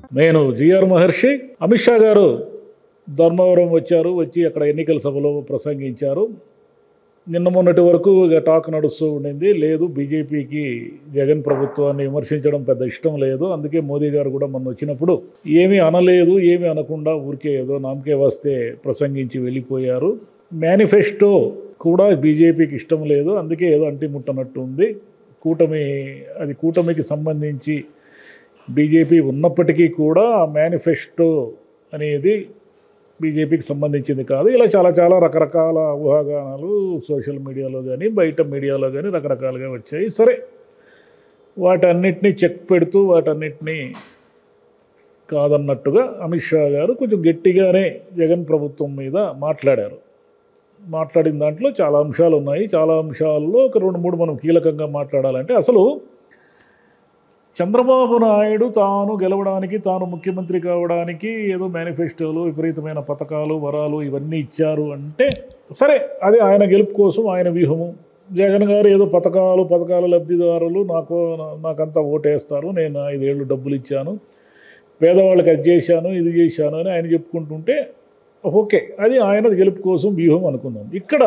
నేను జిఆర్ మహర్షి అమిత్ షా గారు ధర్మవరం వచ్చారు వచ్చి అక్కడ ఎన్నికల సభలో ప్రసంగించారు నిన్న మొన్నటి వరకు ఇక టాక్ నడుస్తూ ఉండింది లేదు బీజేపీకి జగన్ ప్రభుత్వాన్ని విమర్శించడం పెద్ద ఇష్టం లేదు అందుకే మోదీ గారు కూడా మొన్న వచ్చినప్పుడు ఏమీ అనలేదు ఏమీ అనకుండా ఊరికే ఏదో నామకే వస్తే ప్రసంగించి వెళ్ళిపోయారు మేనిఫెస్టో కూడా బీజేపీకి ఇష్టం లేదు అందుకే ఏదో అంటిముట్టనట్టు ఉంది కూటమి అది కూటమికి సంబంధించి బీజేపీ ఉన్నప్పటికీ కూడా ఆ మేనిఫెస్టో అనేది బీజేపీకి సంబంధించింది కాదు ఇలా చాలా చాలా రకరకాల ఊహాగానాలు సోషల్ మీడియాలో కానీ బయట మీడియాలో కానీ రకరకాలుగా వచ్చాయి సరే వాటన్నిటినీ చెక్ పెడుతూ వాటన్నిటినీ కాదన్నట్టుగా అమిత్ షా గారు కొంచెం గట్టిగానే జగన్ ప్రభుత్వం మీద మాట్లాడారు మాట్లాడిన దాంట్లో చాలా అంశాలు ఉన్నాయి చాలా అంశాల్లో ఒక రెండు మూడు మనం కీలకంగా మాట్లాడాలంటే అసలు చంద్రబాబు నాయుడు తాను గెలవడానికి తాను ముఖ్యమంత్రి కావడానికి ఏదో మేనిఫెస్టోలు విపరీతమైన పథకాలు వరాలు ఇవన్నీ ఇచ్చారు అంటే సరే అది ఆయన గెలుపు కోసం ఆయన వ్యూహము జగన్ గారు ఏదో పథకాలు పథకాల లబ్ధిదారులు నాకు నాకంతా ఓటేస్తారు నేను ఐదేళ్ళు డబ్బులు ఇచ్చాను పేదవాళ్ళకి అది చేశాను ఇది చేశాను అని ఆయన చెప్పుకుంటుంటే ఓకే అది ఆయన గెలుపు కోసం వ్యూహం అనుకుందాం ఇక్కడ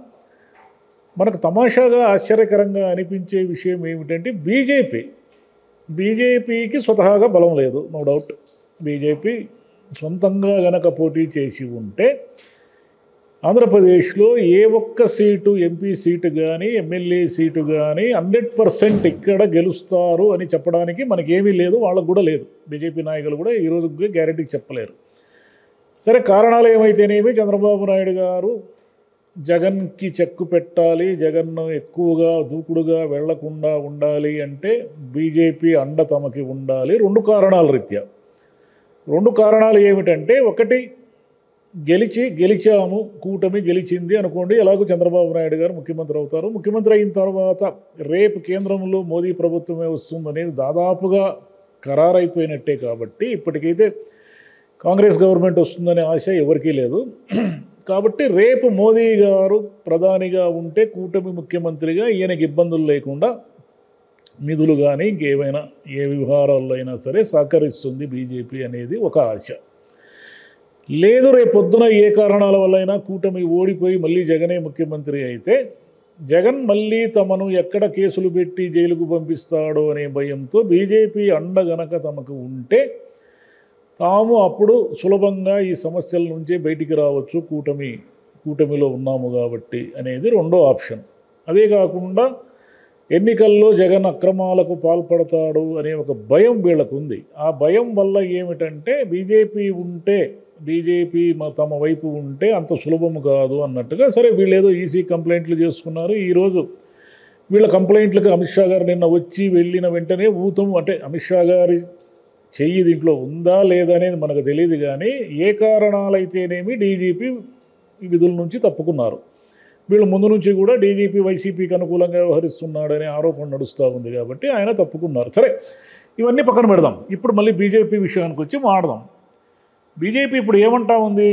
మనకు తమాషాగా ఆశ్చర్యకరంగా అనిపించే విషయం ఏమిటంటే బీజేపీ బీజేపీకి స్వతహాగా బలం లేదు నో డౌట్ బీజేపీ సొంతంగా గనక పోటీ చేసి ఉంటే ఆంధ్రప్రదేశ్లో ఏ ఒక్క సీటు ఎంపీ సీటు కానీ ఎమ్మెల్యే సీటు కానీ హండ్రెడ్ పర్సెంట్ ఇక్కడ గెలుస్తారు అని చెప్పడానికి మనకేమీ లేదు వాళ్ళకు కూడా లేదు బీజేపీ నాయకులు కూడా ఈరోజు గ్యారెంటీ చెప్పలేరు సరే కారణాలు ఏమైతేనేమి చంద్రబాబు నాయుడు గారు జగన్కి చెక్కు పెట్టాలి జగన్ ఎక్కువగా దూకుడుగా వెళ్లకుండా ఉండాలి అంటే బీజేపీ అండ తమకి ఉండాలి రెండు కారణాల రీత్యా రెండు కారణాలు ఏమిటంటే ఒకటి గెలిచి గెలిచాము కూటమి గెలిచింది అనుకోండి ఎలాగో చంద్రబాబు నాయుడు గారు ముఖ్యమంత్రి అవుతారు ముఖ్యమంత్రి అయిన తర్వాత రేపు కేంద్రంలో మోదీ ప్రభుత్వమే వస్తుందనేది దాదాపుగా ఖరారైపోయినట్టే కాబట్టి ఇప్పటికైతే కాంగ్రెస్ గవర్నమెంట్ వస్తుందనే ఆశ ఎవరికీ లేదు కాబట్టి రేపు మోదీ గారు ప్రధానిగా ఉంటే కూటమి ముఖ్యమంత్రిగా ఈయనకి ఇబ్బందులు లేకుండా నిధులు కానీ ఇంకేమైనా ఏ వ్యవహారాల్లో అయినా సరే సహకరిస్తుంది బీజేపీ అనేది ఒక ఆశ లేదు రేపు పొద్దున ఏ కారణాల వల్లైనా కూటమి ఓడిపోయి మళ్ళీ జగనే ముఖ్యమంత్రి అయితే జగన్ మళ్ళీ తమను ఎక్కడ కేసులు పెట్టి జైలుకు పంపిస్తాడో అనే భయంతో బీజేపీ అండ గనక తమకు ఉంటే తాము అప్పుడు సులభంగా ఈ సమస్యల నుంచే బయటికి రావచ్చు కూటమి కూటమిలో ఉన్నాము కాబట్టి అనేది రెండో ఆప్షన్ అదే కాకుండా ఎన్నికల్లో జగన్ అక్రమాలకు పాల్పడతాడు అనే ఒక భయం వీళ్ళకు ఉంది ఆ భయం వల్ల ఏమిటంటే బీజేపీ ఉంటే బీజేపీ మా తమ వైపు ఉంటే అంత సులభము కాదు అన్నట్టుగా సరే వీళ్ళు ఏదో ఈసీ కంప్లైంట్లు చేసుకున్నారు ఈరోజు వీళ్ళ కంప్లైంట్లకు అమిత్ షా గారు నిన్న వచ్చి వెళ్ళిన వెంటనే ఊతము అంటే అమిత్ షా గారి చెయ్యి దీంట్లో ఉందా లేదా అనేది మనకు తెలియదు కానీ ఏ కారణాలైతేనేమి డీజీపీ విధుల నుంచి తప్పుకున్నారు వీళ్ళు ముందు నుంచి కూడా డీజీపీ వైసీపీకి అనుకూలంగా వ్యవహరిస్తున్నాడనే ఆరోపణ నడుస్తూ ఉంది కాబట్టి ఆయన తప్పుకున్నారు సరే ఇవన్నీ పక్కన పెడదాం ఇప్పుడు మళ్ళీ బీజేపీ విషయానికి వచ్చి మాడదాం బీజేపీ ఇప్పుడు ఏమంటా ఉంది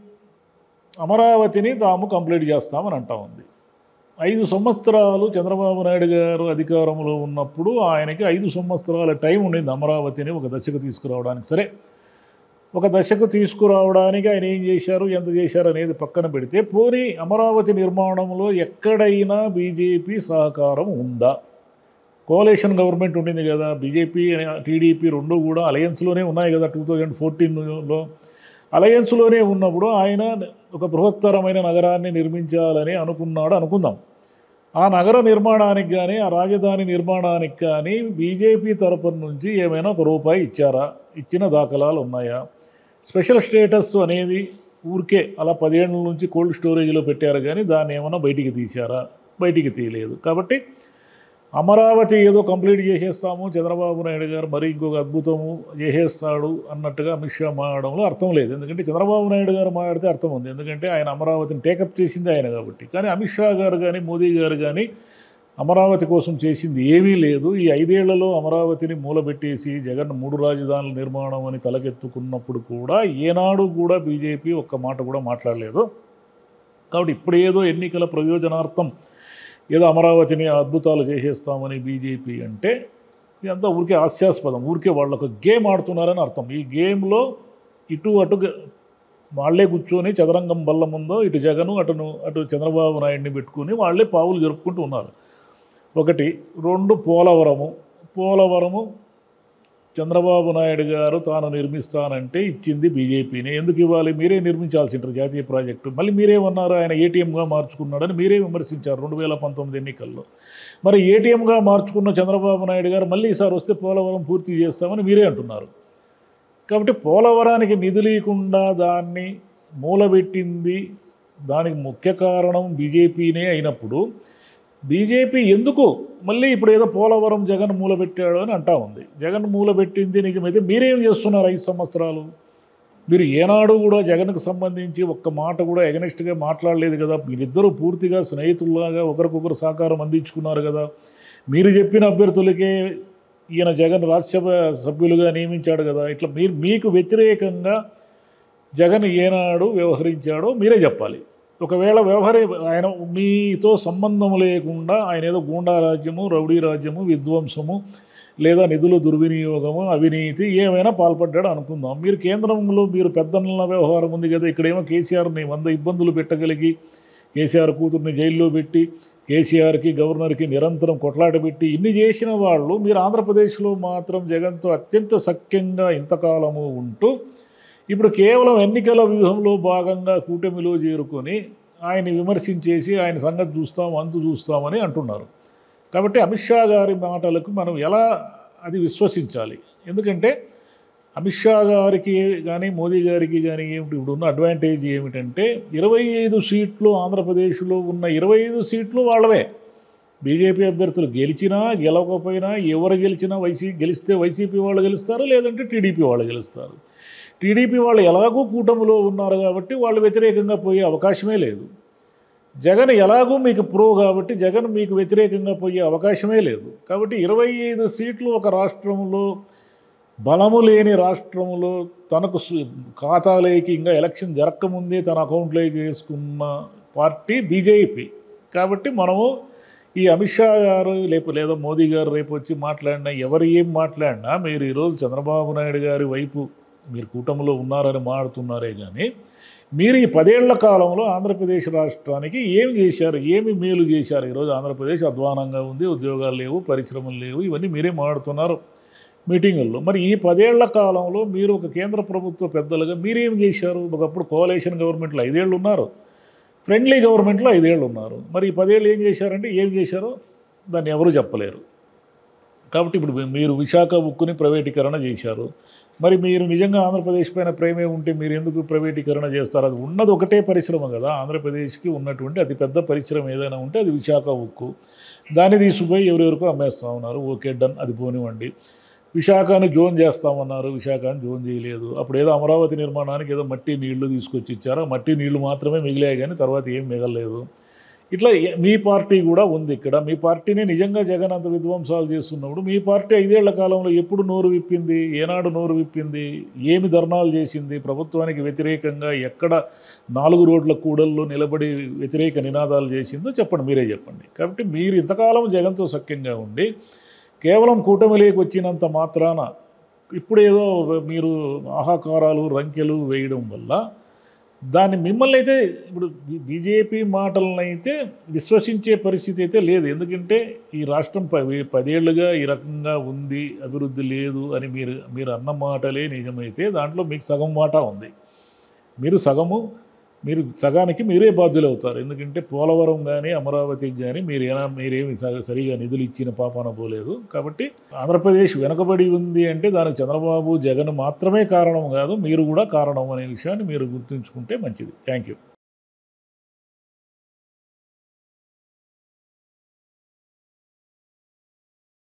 అమరావతిని తాము కంప్లీట్ చేస్తామని అంటా ఉంది ఐదు సంవత్సరాలు చంద్రబాబు నాయుడు గారు అధికారంలో ఉన్నప్పుడు ఆయనకి ఐదు సంవత్సరాల టైం ఉండింది అమరావతిని ఒక దశకు తీసుకురావడానికి సరే ఒక దశకు తీసుకురావడానికి ఆయన ఏం చేశారు ఎంత చేశారు అనేది పక్కన పెడితే పోనీ అమరావతి నిర్మాణంలో ఎక్కడైనా బీజేపీ సహకారం ఉందా కోలేషన్ గవర్నమెంట్ ఉండింది కదా బీజేపీ టీడీపీ రెండు కూడా అలయన్స్లోనే ఉన్నాయి కదా టూ థౌజండ్ ఫోర్టీన్లో అలయన్స్లోనే ఉన్నప్పుడు ఆయన ఒక బృహత్తరమైన నగరాన్ని నిర్మించాలని అనుకున్నాడు అనుకుందాం ఆ నగర నిర్మాణానికి కానీ ఆ రాజధాని నిర్మాణానికి కానీ బీజేపీ తరపున నుంచి ఏమైనా ఒక రూపాయి ఇచ్చారా ఇచ్చిన దాఖలాలు ఉన్నాయా స్పెషల్ స్టేటస్ అనేది ఊరికే అలా పదిహేనుల నుంచి కోల్డ్ స్టోరేజ్లో పెట్టారు కానీ దాన్ని ఏమైనా బయటికి తీశారా బయటికి తీయలేదు కాబట్టి అమరావతి ఏదో కంప్లీట్ చేసేస్తాము చంద్రబాబు నాయుడు గారు మరి ఇంకొక అద్భుతము చేసేస్తాడు అన్నట్టుగా అమిత్ షా మాట్లాడడంలో అర్థం లేదు ఎందుకంటే చంద్రబాబు నాయుడు గారు మాట్లాడితే అర్థం ఉంది ఎందుకంటే ఆయన అమరావతిని టేకప్ చేసింది ఆయన కాబట్టి కానీ అమిత్ షా గారు కానీ మోదీ గారు కానీ అమరావతి కోసం చేసింది ఏమీ లేదు ఈ ఐదేళ్లలో అమరావతిని మూలబెట్టేసి జగన్ మూడు రాజధానుల నిర్మాణం అని తలకెత్తుకున్నప్పుడు కూడా ఏనాడు కూడా బీజేపీ ఒక్క మాట కూడా మాట్లాడలేదు కాబట్టి ఇప్పుడు ఏదో ఎన్నికల ప్రయోజనార్థం ఏదో అమరావతిని అద్భుతాలు చేసేస్తామని బీజేపీ అంటే ఇదంతా ఊరికే హాస్యాస్పదం ఊరికే వాళ్ళు ఒక గేమ్ ఆడుతున్నారని అర్థం ఈ గేమ్లో ఇటు అటు గ- వాళ్ళే కూర్చొని చదరంగం బల్ల ముందో ఇటు జగను అటును అటు చంద్రబాబు నాయుడిని పెట్టుకుని వాళ్ళే పావులు జరుపుకుంటూ ఉన్నారు ఒకటి రెండు పోలవరము పోలవరము చంద్రబాబు నాయుడు గారు తాను నిర్మిస్తానంటే ఇచ్చింది బీజేపీని ఎందుకు ఇవ్వాలి మీరే నిర్మించాల్సి ఉంటారు జాతీయ ప్రాజెక్టు మళ్ళీ మీరేమన్నారు ఆయన ఏటీఎంగా మార్చుకున్నాడని మీరే విమర్శించారు రెండు వేల పంతొమ్మిది ఎన్నికల్లో మరి ఏటీఎంగా మార్చుకున్న చంద్రబాబు నాయుడు గారు మళ్ళీ ఈసారి వస్తే పోలవరం పూర్తి చేస్తామని మీరే అంటున్నారు కాబట్టి పోలవరానికి నిధులు లేకుండా దాన్ని మూలబెట్టింది దానికి ముఖ్య కారణం బీజేపీనే అయినప్పుడు బీజేపీ ఎందుకు మళ్ళీ ఇప్పుడు ఏదో పోలవరం జగన్ మూలబెట్టాడు అని అంటా ఉంది జగన్ మూలబెట్టింది నిజమైతే మీరేం చేస్తున్నారు ఐదు సంవత్సరాలు మీరు ఏనాడు కూడా జగన్కు సంబంధించి ఒక్క మాట కూడా ఎగనెస్ట్గా మాట్లాడలేదు కదా మీరిద్దరూ పూర్తిగా స్నేహితుల్లాగా ఒకరికొకరు సహకారం అందించుకున్నారు కదా మీరు చెప్పిన అభ్యర్థులకే ఈయన జగన్ రాజ్యసభ సభ్యులుగా నియమించాడు కదా ఇట్లా మీరు మీకు వ్యతిరేకంగా జగన్ ఏనాడు వ్యవహరించాడో మీరే చెప్పాలి ఒకవేళ వ్యవహార ఆయన మీతో సంబంధం లేకుండా ఆయన ఏదో గూండా రాజ్యము రౌడీ రాజ్యము విధ్వంసము లేదా నిధుల దుర్వినియోగము అవినీతి ఏమైనా పాల్పడ్డాడు అనుకుందాం మీరు కేంద్రంలో మీరు పెద్దన్న వ్యవహారం ఉంది కదా ఇక్కడేమో కేసీఆర్ని వంద ఇబ్బందులు పెట్టగలిగి కేసీఆర్ కూతుర్ని జైల్లో పెట్టి కేసీఆర్కి గవర్నర్కి నిరంతరం కొట్లాట పెట్టి ఇన్ని చేసిన వాళ్ళు మీరు ఆంధ్రప్రదేశ్లో మాత్రం జగన్తో అత్యంత సఖ్యంగా ఇంతకాలము ఉంటూ ఇప్పుడు కేవలం ఎన్నికల వ్యూహంలో భాగంగా కూటమిలో చేరుకొని ఆయన్ని విమర్శించేసి ఆయన సంగతి చూస్తాం అంతు చూస్తామని అంటున్నారు కాబట్టి అమిత్ షా గారి మాటలకు మనం ఎలా అది విశ్వసించాలి ఎందుకంటే అమిత్ షా గారికి కానీ మోదీ గారికి కానీ ఏమిటి ఇప్పుడు ఉన్న అడ్వాంటేజ్ ఏమిటంటే ఇరవై ఐదు సీట్లు ఆంధ్రప్రదేశ్లో ఉన్న ఇరవై ఐదు సీట్లు వాళ్ళవే బీజేపీ అభ్యర్థులు గెలిచినా గెలవకపోయినా ఎవరు గెలిచినా వైసీ గెలిస్తే వైసీపీ వాళ్ళు గెలుస్తారు లేదంటే టీడీపీ వాళ్ళు గెలుస్తారు టీడీపీ వాళ్ళు ఎలాగూ కూటమిలో ఉన్నారు కాబట్టి వాళ్ళు వ్యతిరేకంగా పోయే అవకాశమే లేదు జగన్ ఎలాగూ మీకు ప్రో కాబట్టి జగన్ మీకు వ్యతిరేకంగా పోయే అవకాశమే లేదు కాబట్టి ఇరవై ఐదు సీట్లు ఒక రాష్ట్రంలో బలము లేని రాష్ట్రంలో తనకు సు- ఖాతాలోకి ఇంకా ఎలక్షన్ జరగకముందే తన అకౌంట్లోకి వేసుకున్న పార్టీ బీజేపీ కాబట్టి మనము ఈ అమిత్ షా గారు లేపు లేదా మోదీ గారు రేపు వచ్చి మాట్లాడినా ఎవరు ఏం మాట్లాడినా మీరు ఈరోజు చంద్రబాబు నాయుడు గారి వైపు మీరు కూటమిలో ఉన్నారని మాడుతున్నారే కానీ మీరు ఈ పదేళ్ల కాలంలో ఆంధ్రప్రదేశ్ రాష్ట్రానికి ఏం చేశారు ఏమి మేలు చేశారు ఈరోజు ఆంధ్రప్రదేశ్ అధ్వానంగా ఉంది ఉద్యోగాలు లేవు పరిశ్రమలు లేవు ఇవన్నీ మీరే మాడుతున్నారు మీటింగుల్లో మరి ఈ పదేళ్ల కాలంలో మీరు ఒక కేంద్ర ప్రభుత్వ పెద్దలుగా మీరేం చేశారు ఒకప్పుడు కోలేషన్ గవర్నమెంట్లో ఐదేళ్ళు ఉన్నారు ఫ్రెండ్లీ గవర్నమెంట్లో ఐదేళ్ళు ఉన్నారు మరి ఈ పదేళ్ళు ఏం చేశారంటే ఏం చేశారో దాన్ని ఎవరు చెప్పలేరు కాబట్టి ఇప్పుడు మీ- మీరు విశాఖ ఉక్కుని ప్రైవేటీకరణ చేశారు మరి మీరు నిజంగా ఆంధ్రప్రదేశ్ పైన ప్రేమే ఉంటే మీరు ఎందుకు ప్రైవేటీకరణ చేస్తారు అది ఉన్నది ఒకటే పరిశ్రమ కదా ఆంధ్రప్రదేశ్కి ఉన్నటువంటి అతిపెద్ద పరిశ్రమ ఏదైనా ఉంటే అది విశాఖ ఉక్కు దాన్ని తీసుకుపోయి ఎవరెవరికో అమ్మేస్తా ఉన్నారు ఓకే డన్ అది పోనివ్వండి విశాఖని జోన్ చేస్తామన్నారు విశాఖని జోన్ చేయలేదు అప్పుడు ఏదో అమరావతి నిర్మాణానికి ఏదో మట్టి నీళ్లు తీసుకొచ్చి ఇచ్చారు ఆ మట్టి నీళ్లు మాత్రమే మిగిలాయి కానీ తర్వాత ఏం మిగలలేదు ఇట్లా ఏ- మీ పార్టీ కూడా ఉంది ఇక్కడ మీ పార్టీని నిజంగా జగన్ అంత విధ్వంసాలు చేస్తున్నప్పుడు మీ పార్టీ ఐదేళ్ల కాలంలో ఎప్పుడు నోరు విప్పింది ఏనాడు నోరు విప్పింది ఏమి ధర్నాలు చేసింది ప్రభుత్వానికి వ్యతిరేకంగా ఎక్కడ నాలుగు రోడ్ల కూడల్లో నిలబడి వ్యతిరేక నినాదాలు చేసిందో చెప్పండి మీరే చెప్పండి కాబట్టి మీరు ఇంతకాలం జగన్తో సఖ్యంగా ఉండి కేవలం కూటమిలోకి వచ్చినంత మాత్రాన ఇప్పుడు ఏదో మీరు ఆహాకారాలు రంకెలు వేయడం వల్ల దాన్ని మిమ్మల్ని అయితే ఇప్పుడు బీ- బీజేపీ మాటలను అయితే విశ్వసించే పరిస్థితి అయితే లేదు ఎందుకంటే ఈ రాష్ట్రం ప పదేళ్లుగా ఈ రకంగా ఉంది అభివృద్ధి లేదు అని మీరు మీరు అన్న మాటలే నిజమైతే దాంట్లో మీకు సగం మాట ఉంది మీరు సగము మీరు సగానికి మీరే బాధ్యులు అవుతారు ఎందుకంటే పోలవరం కానీ అమరావతికి కానీ మీరు ఏనా మీరేమి స- సరిగా నిధులు ఇచ్చిన పాపాన పోలేదు కాబట్టి ఆంధ్రప్రదేశ్ వెనుకబడి ఉంది అంటే దానికి చంద్రబాబు జగన్ మాత్రమే కారణం కాదు మీరు కూడా కారణం అనే విషయాన్ని మీరు గుర్తుంచుకుంటే మంచిది థ్యాంక్ యూ